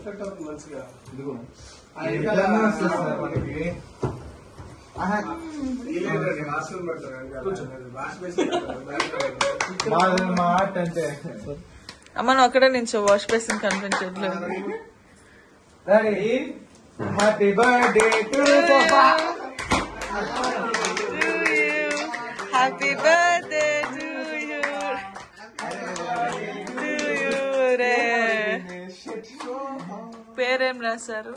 Reflect అవుతుంది మంచిగా ఇదిగో అది ఎట్లన్నా వస్తుంది సార్ మనకి ఆహా, హాస్టల్ పెడతారు వాష్ బేసిన్ పెడతారు. మాది మా ఆర్ట్ అంటే అమ్మ నువ్వు అక్కడే నించో వాష్ బేసిన్ కనిపించట్లేదు ready happy birthday to Sofa happy birthday to you to you రే పేరేం రాశారు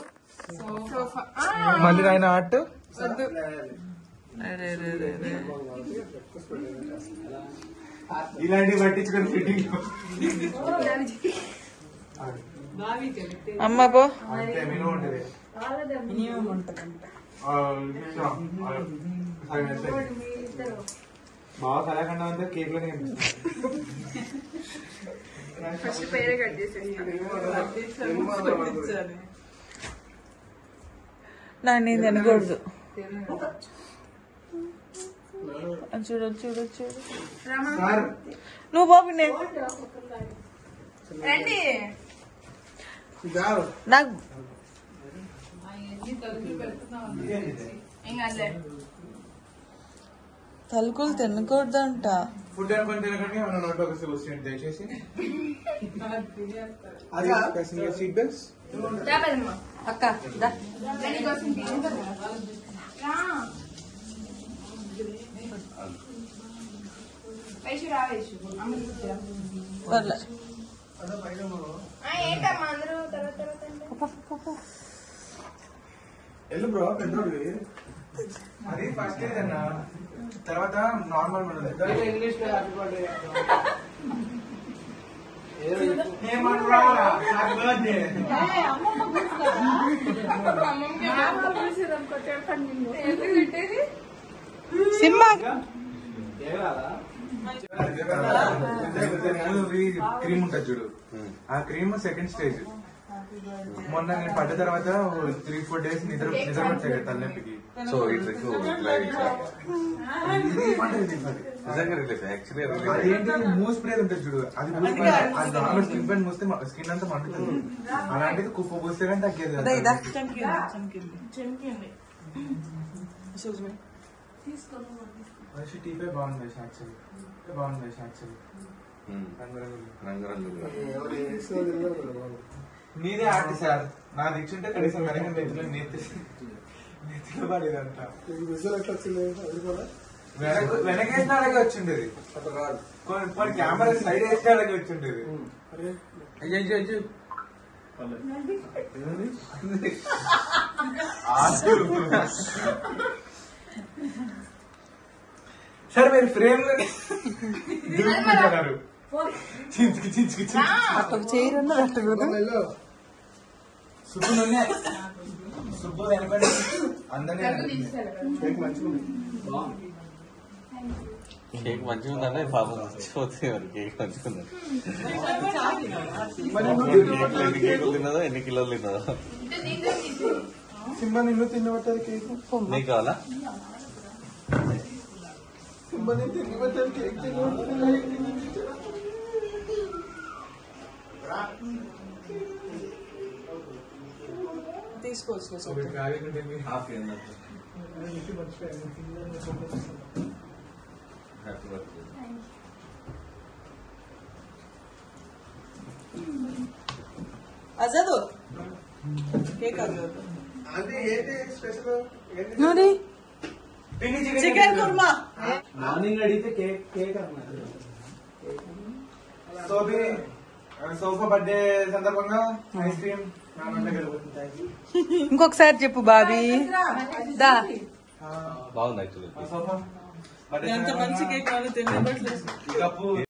మళ్ళీ ఆయన ఆర్ట్ అరే రే రే రే. ఇలాంటివి పట్టించుకొని ఫిట్టింగ్ అమ్మ పో అంతే మినిమం ఉంటుంది ఆ, సో, ఆ, సగం ఎంత? బాగా కళాఖండం అంతా కేక్ లోనే నా నేను తినకూడదు చూడు చూడు చూడు సార్ నువ్వు బాబు నేను గారు నాకు తలుకులు తినకూడదంట ఫుడ్ అనుకొని తినకండి మన నోట్లో ఒక వస్తుంది దయచేసి అది సీట్ బెల్ట్స్ అక్క దా. పర్లే. ఏంటమ్మా అందరూ తర్వాత తర్వాత ఎల్లు బ్రో పెద్దోడివి అది ఫస్ట్ ఇయర్ అన్న తర్వాత నార్మల్ మనం ఇంగ్లీష్ లో హ్యాపీ బర్త్డే సినిమా క్రీమ్ ఉంటుంది చూడు ఆ క్రీమ్ సెకండ్ స్టేజ్ మొన్న నేను పడ్డ తర్వాత త్రీ ఫోర్ డేస్ నిద్ర నిద్ర పడతాయి కదా తలనొప్పికి సో ఈ ట్రిక్ ఇట్లా ఇట్లా ఇది ఏమంటారు ఇది మరి? నిజంగా రిలీఫ్ యాక్చువల్లీ అది రిలీఫ్ ఏంటి మూవ్ స్ప్రే ఉంటుంది చూడు అది పూసుకుంటే అది నార్మల్ స్కిన్ పైన మూస్తే స్కిన్ అంతా మండుతుంది అలాంటిది కుప్ప పూస్తే కానీ తగ్గేది ఇదా, ఇదా. కాదు. Excuse me. వర్షి టీపే బాగుంది యాక్చువల్లీ బాగుంది యాక్చువల్లీ రంగురంగులు మీదే ఆర్ట్ సార్ నా దీక్ష ఉంటే కనీసం వెనక నెత్తిలో నెత్తి నెత్తిలో పడేదంట విజువల్ ఎట్లా వచ్చింది అది కూడా వెనక వెనకేసిన అలాగే వచ్చిండేది అట్లా రాదు కొన్ని కొన్ని కెమెరా సైడ్ వేస్తే అలాగే వచ్చిండేది అరే అయ్యో అయ్యో అయ్యో సార్ మీరు ఫ్రేమ్ లో దిగుతున్నారు చించుకి చించుకి చించుకి ఒక చైర్ ఉన్నది అట్ట కూడా వెళ్ళు సుబ్బు నన్నే సుబ్బు వెనకండి అందరినీ కేక్ మంచిగా ఉంది కేక్ మంచిగా ఉందంటే పాపం మర్చిపోతే మరి కేక్ మంచిగా ఉంది కేక్ ఎన్ని కేకులు తిన్నదో ఎన్ని కిలోలు తిన్నదో సింబా నిన్ను తినబట్టారు కేక్ నీకు కావాలా సింబా నేను తినబట్టారు కేక్ తినబట్టారు తీసుకోవచ్చు హాఫ్ హ్యాపీ బర్త్డే అజదు కేక్ అజదు అంటే ఏంటి స్పెషల్ ఏంటి నూరి చికెన్ కుర్మా మార్నింగ్ అడిగితే కేక్ కేక్ అన్నారు సోఫీ సోఫా బర్త్డే సందర్భంగా ఐస్ క్రీమ్ నా నోట్లో వెళ్ళిపోతుంది ఇంకొకసారి చెప్పు బాబీ దా బాగుంది యాక్చువల్లీ సోఫా ఎంత మంచి కేక్ వాళ్ళు తినబట్లేదు కప్పు